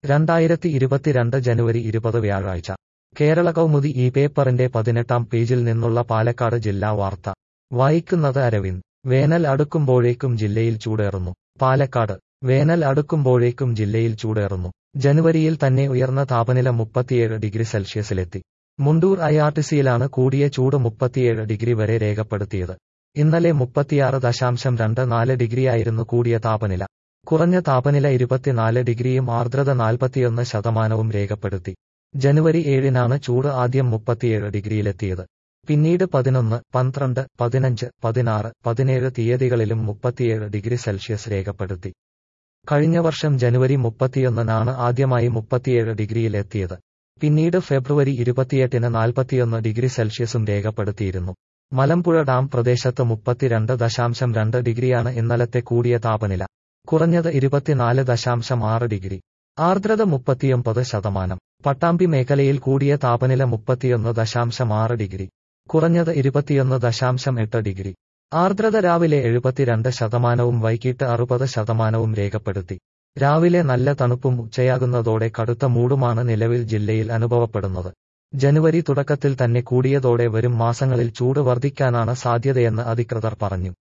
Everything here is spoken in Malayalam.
രണ്ടായിരത്തി ഇരുപത്തിരണ്ട് ജനുവരി ഇരുപത് വ്യാഴാഴ്ച കേരള കൗമുദി ഈ പേപ്പറിന്റെ പതിനെട്ടാം പേജിൽ നിന്നുള്ള പാലക്കാട് ജില്ലാ വാർത്ത വായിക്കുന്നത് അരവിന്ദ് വേനൽ അടുക്കുമ്പോഴേക്കും ജില്ലയിൽ ചൂടേറുന്നു പാലക്കാട് വേനൽ അടുക്കുമ്പോഴേക്കും ജില്ലയിൽ ചൂടേറുന്നു ജനുവരിയിൽ തന്നെ ഉയർന്ന താപനില മുപ്പത്തിയേഴ് ഡിഗ്രി സെൽഷ്യസിലെത്തി മുണ്ടൂർ ഐആർടിസിയിലാണ് കൂടിയ ചൂട് മുപ്പത്തിയേഴ് ഡിഗ്രി വരെ രേഖപ്പെടുത്തിയത് ഇന്നലെ മുപ്പത്തിയാറ് ദശാംശം രണ്ട് നാല് ഡിഗ്രിയായിരുന്നു കൂടിയ താപനില കുറഞ്ഞ താപനില ഇരുപത്തിനാല് ഡിഗ്രിയും ആർദ്രത നാൽപ്പത്തിയൊന്ന് ശതമാനവും രേഖപ്പെടുത്തി ജനുവരി ഏഴിനാണ് ചൂട് ആദ്യം മുപ്പത്തിയേഴ് ഡിഗ്രിയിലെത്തിയത് പിന്നീട് പതിനൊന്ന് പന്ത്രണ്ട് പതിനഞ്ച് പതിനാറ് പതിനേഴ് തീയതികളിലും മുപ്പത്തിയേഴ് ഡിഗ്രി സെൽഷ്യസ് രേഖപ്പെടുത്തി കഴിഞ്ഞ വർഷം ജനുവരി മുപ്പത്തിയൊന്നിനാണ് ആദ്യമായി മുപ്പത്തിയേഴ് ഡിഗ്രിയിലെത്തിയത് പിന്നീട് ഫെബ്രുവരി ഇരുപത്തിയെട്ടിന് നാൽപ്പത്തിയൊന്ന് ഡിഗ്രി സെൽഷ്യസും രേഖപ്പെടുത്തിയിരുന്നു മലമ്പുഴ ഡാം പ്രദേശത്ത് മുപ്പത്തിരണ്ട് ദശാംശം രണ്ട് ഡിഗ്രിയാണ് ഇന്നലത്തെ കൂടിയ താപനില കുറഞ്ഞത് ഇരുപത്തിനാല് ദശാംശം ആറ് ഡിഗ്രി ആർദ്രത മുപ്പത്തിയൊമ്പത് ശതമാനം പട്ടാമ്പി മേഖലയിൽ കൂടിയ താപനില മുപ്പത്തിയൊന്ന് ദശാംശം ആറ് ഡിഗ്രി കുറഞ്ഞത് ഇരുപത്തിയൊന്ന് ദശാംശം എട്ട് ഡിഗ്രി ആർദ്രത രാവിലെ എഴുപത്തിരണ്ട് ശതമാനവും വൈകിട്ട് അറുപത് ശതമാനവും രേഖപ്പെടുത്തി രാവിലെ നല്ല തണുപ്പും ഉച്ചയാകുന്നതോടെ കടുത്ത മൂടുമാണ് നിലവിൽ ജില്ലയിൽ അനുഭവപ്പെടുന്നത് ജനുവരി തുടക്കത്തിൽ തന്നെ കൂടിയതോടെ വരും മാസങ്ങളിൽ ചൂട് വർദ്ധിക്കാനാണ് സാധ്യതയെന്ന് അധികൃതർ പറഞ്ഞു